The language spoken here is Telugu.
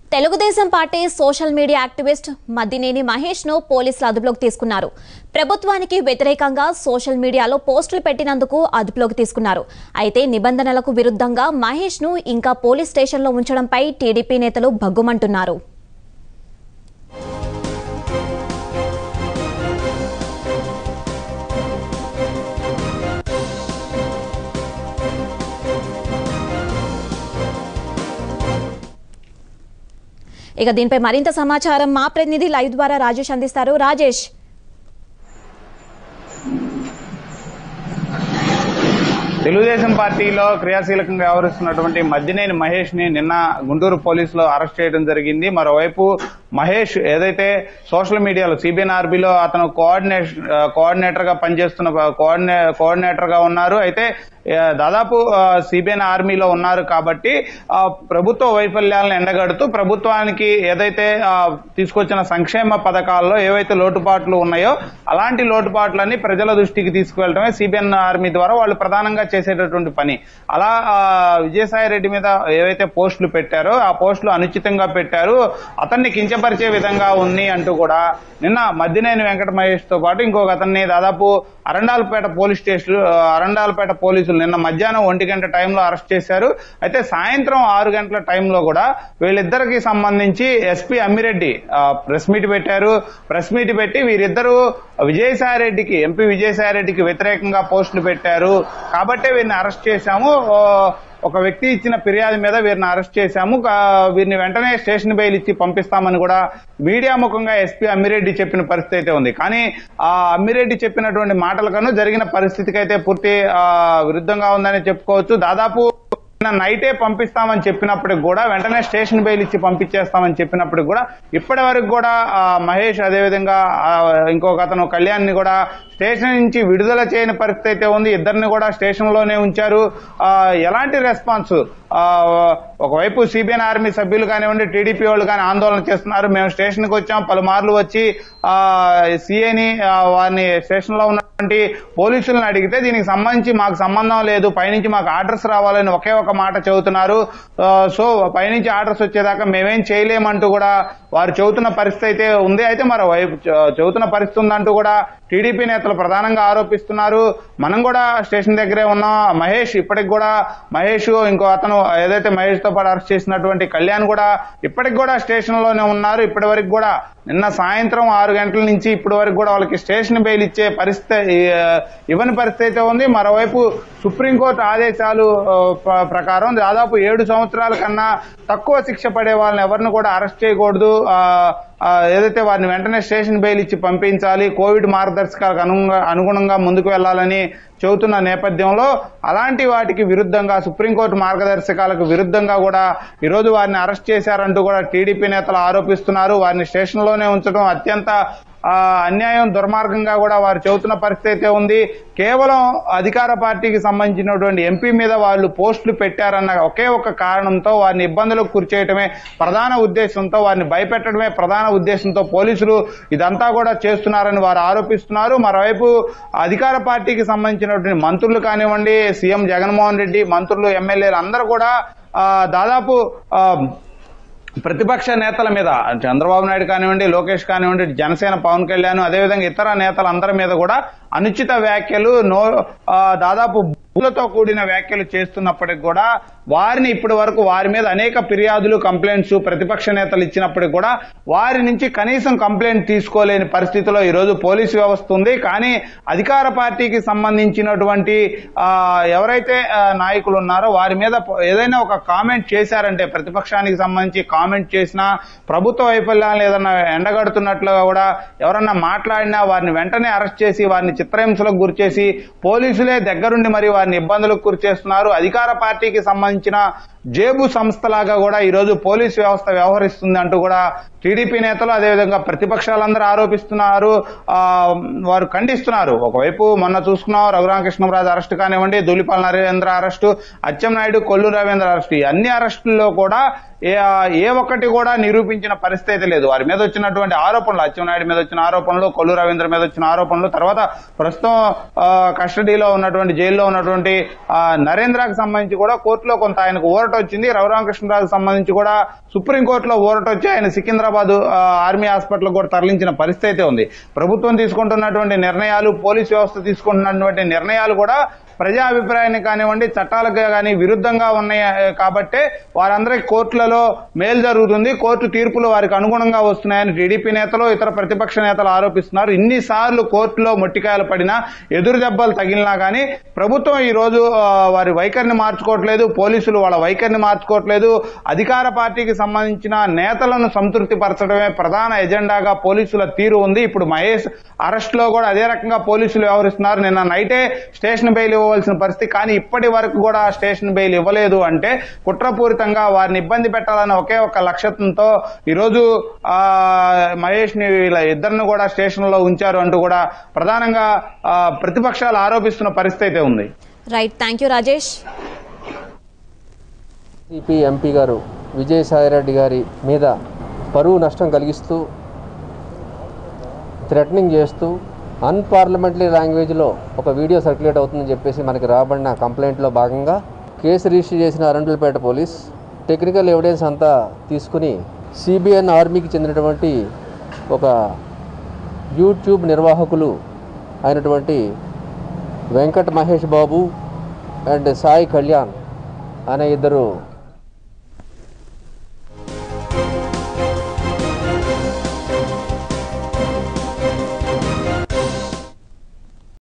Telugu Desam party social media activist Maddineni Mahesh ను పోలీసులు అదుపులోకి తీసుకున్నారు ప్రభుత్వానికి వ్యతిరేకంగా సోషల్ మీడియాలో పోస్టులు పెట్టినందుకు అదుపులోకి తీసుకున్నారు అయితే నిబంధనలకు విరుద్ధంగా మహేష్ ను ఇంకా పోలీస్ స్టేషన్లో ఉంచడంపై టీడీపీ నేతలు భగ్గుమంటున్నారు ఇక దీనిపై మరింత సమాచారం మా ప్రతినిధి లైవ్ ద్వారా రాజేష్ అందిస్తారు రాజేష్ తెలుగుదేశం పార్టీలో క్రియాశీలకంగా వ్యవహరిస్తున్నటువంటి మద్దినేని మహేష్ ని నిన్న గుంటూరు పోలీసులు అరెస్ట్ చేయడం జరిగింది మరోవైపు మహేష్ ఏదైతే సోషల్ మీడియాలో సిబిఎన్ఆర్బిలో అతను కోఆర్డినేషన్ కోఆర్డినేటర్ గా పనిచేస్తున్న కోఆర్డినే కోఆర్డినేటర్ గా ఉన్నారు అయితే ఆ, దాదాపు సిబిఎన్ ఆర్మీలో ఉన్నారు కాబట్టి ఆ, ప్రభుత్వ వైఫల్యాలను ఎండగడుతూ ప్రభుత్వానికి ఏదైతే ఆ, తీసుకొచ్చిన సంక్షేమ పథకాల్లో ఏవైతే లోటుపాట్లు ఉన్నాయో అలాంటి లోటుపాట్లన్నీ ప్రజల దృష్టికి తీసుకువెళ్ళడమే సిబిఎన్ ఆర్మీ ద్వారా వాళ్ళు ప్రధానంగా చేసేటటువంటి పని అలా ఆ, విజయసాయి రెడ్డి మీద ఏవైతే పోస్టులు పెట్టారో ఆ పోస్టులు అనుచితంగా పెట్టారు అతన్ని కించపరిచే విధంగా ఉంది అంటూ కూడా నిన్న మద్దినేని వెంకట మహేష్ తో పాటు ఇంకొక అతన్ని దాదాపు అరండాలపేట పోలీస్ స్టేషన్ ఆ, అరండాలపేట పోలీసులు నిన్న మధ్యాహ్నం ఒంటి గంట టైంలో అరెస్ట్ చేశారు అయితే సాయంత్రం ఆరు గంటల టైంలో కూడా వీళ్ళిద్దరికి సంబంధించి ఎస్పీ అమ్మిరెడ్డి ఆ, ప్రెస్ మీట్ పెట్టారు ప్రెస్ మీట్ పెట్టి వీరిద్దరూ విజయసాయి రెడ్డికి ఎంపీ విజయసాయి రెడ్డికి వ్యతిరేకంగా పోస్టులు పెట్టారు కాబట్టే వీరిని అరెస్ట్ చేశాము ఓ, ఒక వ్యక్తి ఇచ్చిన ఫిర్యాదు మీద వీరిని అరెస్ట్ చేశాము కా- వీరిని వెంటనే స్టేషన్ బెయిల్ ఇచ్చి పంపిస్తామని కూడా మీడియా ముఖంగా ఎస్పీ అమ్మిరెడ్డి చెప్పిన పరిస్థితి అయితే ఉంది కానీ ఆ అమ్మిరెడ్డి చెప్పినటువంటి మాటలకను జరిగిన పరిస్థితికి అయితే పూర్తి ఆ, విరుద్ధంగా ఉందని చెప్పుకోవచ్చు దాదాపు నిన్న నైటే పంపిస్తామని చెప్పినప్పటికి కూడా వెంటనే స్టేషన్ బెయిల్ ఇచ్చి పంపించేస్తామని చెప్పినప్పటికి కూడా ఇప్పటి వరకు కూడా ఆ, మహేష్ అదేవిధంగా ఆ, ఇంకొక అతను కళ్యాణ్ ని కూడా స్టేషన్ నుంచి విడుదల చేయని పరిస్థితి అయితే ఉంది ఇద్దరిని కూడా స్టేషన్ లోనే ఉంచారు ఆ, ఎలాంటి రెస్పాన్స్ ఆ, ఒకవైపు సిబిఎన్ ఆర్మీ సభ్యులు కానివ్వండి టీడీపీ వాళ్ళు కానీ ఆందోళన చేస్తున్నారు మేము స్టేషన్ కి వచ్చాం పలుమార్లు వచ్చి ఆ సిఏని వారిని స్టేషన్ లో ఉన్నటువంటి పోలీసులను అడిగితే దీనికి సంబంధించి మాకు సంబంధం లేదు పైనుంచి మాకు ఆర్డర్స్ రావాలని ఒకే ఒక మాట చెబుతున్నారు ఆ, సో పైనుంచి ఆర్డర్స్ వచ్చేదాకా మేమేం చేయలేమంటూ కూడా వారు చెబుతున్న పరిస్థితి అయితే ఉంది అయితే మరోవైపు చె- చెబుతున్న పరిస్థితి ఉందంటూ కూడా టీడీపీ నేతలు ప్రధానంగా ఆరోపిస్తున్నారు మనం కూడా స్టేషన్ దగ్గరే ఉన్నాం మహేష్ ఇప్పటికి కూడా మహేష్ ఇంకో అతను ఏదైతే మహేష్ తో పాటు అరెస్ట్ చేసినటువంటి కళ్యాణ్ కూడా ఇప్పటికి కూడా స్టేషన్ లోనే ఉన్నారు ఇప్పటి వరకు కూడా నిన్న సాయంత్రం ఆరు గంటల నుంచి ఇప్పటి వరకు కూడా వాళ్ళకి స్టేషన్ బెయిల్ ఇచ్చే పరిస్థితి ఆ, ఇవ్వని పరిస్థితి అయితే ఉంది మరోవైపు సుప్రీంకోర్టు ఆదేశాలు ఆ, ప్ర- ప్రకారం దాదాపు ఏడు సంవత్సరాల కన్నా తక్కువ శిక్ష పడే వాళ్ళని ఎవరిని కూడా అరెస్ట్ చేయకూడదు ఆ, ఆ, ఏదైతే వారిని వెంటనే స్టేషన్ బెయిల్ ఇచ్చి పంపించాలి కోవిడ్ మార్గదర్శకాలకు అనుగుణంగా అనుగుణంగా ముందుకు వెళ్లాలని చెబుతున్న నేపథ్యంలో అలాంటి వాటికి విరుద్ధంగా సుప్రీంకోర్టు మార్గదర్శకాలకు విరుద్ధంగా కూడా ఈరోజు వారిని అరెస్ట్ చేశారంటూ కూడా టీడీపీ నేతలు ఆరోపిస్తున్నారు వారిని స్టేషన్లోనే ఉంచడం అత్యంత ఆ, అన్యాయం దుర్మార్గంగా కూడా వారు చెబుతున్న పరిస్థితి అయితే ఉంది కేవలం అధికార పార్టీకి సంబంధించినటువంటి ఎంపీ మీద వాళ్ళు పోస్టులు పెట్టారన్న ఒకే ఒక కారణంతో వారిని ఇబ్బందులకు గురిచేయటమే ప్రధాన ఉద్దేశంతో వారిని భయపెట్టడమే ప్రధాన ఉద్దేశంతో పోలీసులు ఇదంతా కూడా చేస్తున్నారని వారు ఆరోపిస్తున్నారు మరోవైపు అధికార పార్టీకి సంబంధించినటువంటి మంత్రులు కానివ్వండి సీఎం జగన్మోహన్ రెడ్డి మంత్రులు ఎమ్మెల్యేలు అందరూ కూడా ఆ, దాదాపు ఆ, ప్రతిపక్ష నేతల మీద చంద్రబాబు నాయుడు కానివ్వండి లోకేష్ కానివ్వండి జనసేన పవన్ కళ్యాణ్ అదేవిధంగా ఇతర నేతలందరి మీద కూడా అనుచిత వ్యాఖ్యలు నో ఆ, దాదాపు బూలతో కూడిన వ్యాఖ్యలు చేస్తున్నప్పటికి కూడా వారిని ఇప్పటి వరకు వారి మీద అనేక ఫిర్యాదులు కంప్లైంట్స్ ప్రతిపక్ష నేతలు ఇచ్చినప్పటికి కూడా వారి నుంచి కనీసం కంప్లైంట్ తీసుకోలేని పరిస్థితిలో ఈ రోజు పోలీసు వ్యవస్థ ఉంది కానీ అధికార పార్టీకి సంబంధించినటువంటి ఆ, ఎవరైతే ఆ, నాయకులు ఉన్నారో వారి మీద ప- ఏదైనా ఒక కామెంట్ చేశారంటే ప్రతిపక్షానికి సంబంధించి కామెంట్ చేసినా ప్రభుత్వ వైఫల్యాలను ఏదన్నా ఎండగడుతున్నట్లుగా కూడా ఎవరన్నా మాట్లాడినా వారిని వెంటనే అరెస్ట్ చేసి వారిని చిత్రహింసలకు గురిచేసి పోలీసులే దగ్గరుండి మరి వారిని ఇబ్బందులకు గురి చేస్తున్నారు అధికార పార్టీకి సంబంధించిన జేబు సంస్థలాగా కూడా ఈ రోజు పోలీసు వ్యవస్థ వ్యవహరిస్తుంది అంటూ కూడా టీడీపీ నేతలు అదేవిధంగా ప్రతిపక్షాలందరూ ఆరోపిస్తున్నారు ఆ, వారు ఖండిస్తున్నారు ఒకవైపు మొన్న చూసుకున్నాం రఘురామకృష్ణరాజు అరెస్ట్ కానివ్వండి ధూళిపాల నరేంద్ర అరెస్టు అచ్చెన్నాయుడు కొల్లు రవీంద్ర అరెస్టు ఈ అన్ని అరెస్టుల్లో కూడా ఏ ఏ ఒక్కటి కూడా నిరూపించిన పరిస్థితి అయితే లేదు వారి మీద వచ్చినటువంటి ఆరోపణలు అచ్చెన్నాయుడు మీద వచ్చిన ఆరోపణలు కొల్లు రవీంద్ర మీద వచ్చిన ఆరోపణలు తర్వాత ప్రస్తుతం ఆ, కస్టడీలో ఉన్నటువంటి జైల్లో ఉన్నటువంటి ఉన్నటువంటి ఆ, నరేంద్రకు సంబంధించి కూడా కోర్టులో కొంత ఆయనకు ఊరట వచ్చింది రఘురామకృష్ణరాజుకు సంబంధించి కూడా సుప్రీంకోర్టులో ఊరట వచ్చి ఆయన సికింద్రాబాద్ ఆ, ఆర్మీ హాస్పిటల్ కూడా తరలించిన పరిస్థితి అయితే ఉంది ప్రభుత్వం తీసుకుంటున్నటువంటి నిర్ణయాలు పోలీస్ వ్యవస్థ తీసుకుంటున్నటువంటి నిర్ణయాలు కూడా ప్రజా అభిప్రాయాన్ని కానివ్వండి చట్టాలకు కానీ విరుద్ధంగా ఉన్నాయి ఆ, కాబట్టే వారందరికీ కోర్టులలో మేలు జరుగుతుంది కోర్టు తీర్పులు వారికి అనుగుణంగా వస్తున్నాయని టీడీపీ నేతలు ఇతర ప్రతిపక్ష నేతలు ఆరోపిస్తున్నారు ఇన్నిసార్లు కోర్టులో మొట్టికాయలు పడినా ఎదురు దెబ్బలు తగిలినా కానీ ప్రభుత్వం ఈ రోజు ఆ, వారి వైఖరిని మార్చుకోవట్లేదు పోలీసులు వాళ్ళ వైఖరిని మార్చుకోవట్లేదు అధికార పార్టీకి సంబంధించిన నేతలను సంతృప్తి పరచడమే ప్రధాన ఎజెండాగా పోలీసుల తీరు ఉంది ఇప్పుడు మహేష్ అరెస్ట్ లో కూడా అదే రకంగా పోలీసులు వ్యవహరిస్తున్నారు నిన్న నైటే స్టేషన్ బెయిల్ ఇవ్వవలసిన పరిస్థితి కానీ ఇప్పటి వరకు కూడా స్టేషన్ బెయిల్ ఇవ్వలేదు అంటే కుట్రపూరితంగా వారిని ఇబ్బంది పెట్టాలన్న ఒకే ఒక లక్ష్యంతో ఈరోజు ఆ, మహేష్ ని వీళ్ళ ఇద్దరిని కూడా స్టేషన్ లో ఉంచారు అంటూ కూడా ప్రధానంగా ఆ, ప్రతిపక్షాలు ఆరోపిస్తున్న పరిస్థితి అయితే ఉంది right thank you Rajesh CP MP గారు విజయసాయిరెడ్డి గారి మీద పరువు నష్టం కలిగిస్తూ థ్రెటనింగ్ చేస్తూ అన్పార్లమెంటరీ లాంగ్వేజ్లో ఒక వీడియో సర్క్యులేట్ అవుతుందని చెప్పేసి మనకి రాబడిన కంప్లైంట్లో భాగంగా కేసు రిజిస్టర్ చేసిన అరండలపేట పోలీస్ టెక్నికల్ ఎవిడెన్స్ అంతా తీసుకుని సిబిఎన్ ఆర్మీకి చెందినటువంటి ఒక యూట్యూబ్ నిర్వాహకులు అయినటువంటి వెంకట్ మహేష్ బాబు అండ్ సాయి కళ్యాణ్ అనే ఇద్దరు